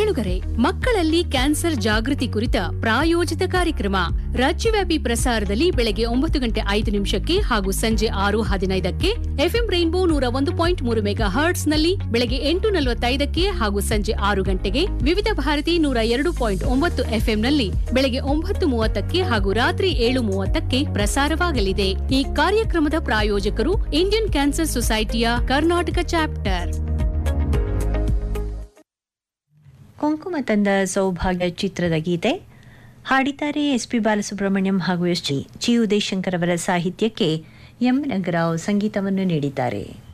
ಕೇಳುಗರೆ ಮಕ್ಕಳಲ್ಲಿ ಕ್ಯಾನ್ಸರ್ ಜಾಗೃತಿ ಕುರಿತ ಪ್ರಾಯೋಜಿತ ಕಾರ್ಯಕ್ರಮ ರಾಜ್ಯವ್ಯಾಪಿ ಪ್ರಸಾರದಲ್ಲಿ ಬೆಳಗ್ಗೆ ಒಂಬತ್ತು ಗಂಟೆ ಐದು ನಿಮಿಷಕ್ಕೆ ಹಾಗೂ ಸಂಜೆ ಆರು ಹದಿನೈದಕ್ಕೆ ಎಫ್ಎಂ ರೈನ್ಬೋ ನೂರ ಒಂದು ಪಾಯಿಂಟ್ ಮೂರು ಮೆಗಾ ಹರ್ಟ್ಸ್ ನಲ್ಲಿ ಬೆಳಗ್ಗೆ ಎಂಟು ನಲವತ್ತೈದಕ್ಕೆ ಹಾಗೂ ಸಂಜೆ ಆರು ಗಂಟೆಗೆ ವಿವಿಧ ಭಾರತಿ ನೂರ ಎರಡು ಪಾಯಿಂಟ್ ಒಂಬತ್ತು ಎಫ್ಎಂ ನಲ್ಲಿ ಬೆಳಗ್ಗೆ ಒಂಬತ್ತು ಮೂವತ್ತಕ್ಕೆ ಹಾಗೂ ರಾತ್ರಿ ಏಳು ಮೂವತ್ತಕ್ಕೆ ಪ್ರಸಾರವಾಗಲಿದೆ ಈ ಕಾರ್ಯಕ್ರಮದ ಪ್ರಾಯೋಜಕರು ಇಂಡಿಯನ್ ಕ್ಯಾನ್ಸರ್ ಸೊಸೈಟಿಯ ಕರ್ನಾಟಕ ಚಾಪ್ಟರ್ ಕುಂಕುಮ ತಂದ ಸೌಭಾಗ್ಯ ಚಿತ್ರದ ಗೀತೆ ಹಾಡಿದ್ದಾರೆ ಎಸ್ ಪಿ ಬಾಲಸುಬ್ರಹ್ಮಣ್ಯಂ ಹಾಗೂ ಎಸ್ ಜಿ ಜಿ ಉದಯಶಂಕರ್ ಅವರ ಸಾಹಿತ್ಯಕ್ಕೆ ಎಂ ನಗರಾವ್ ಸಂಗೀತವನ್ನು ನೀಡಿದ್ದಾರೆ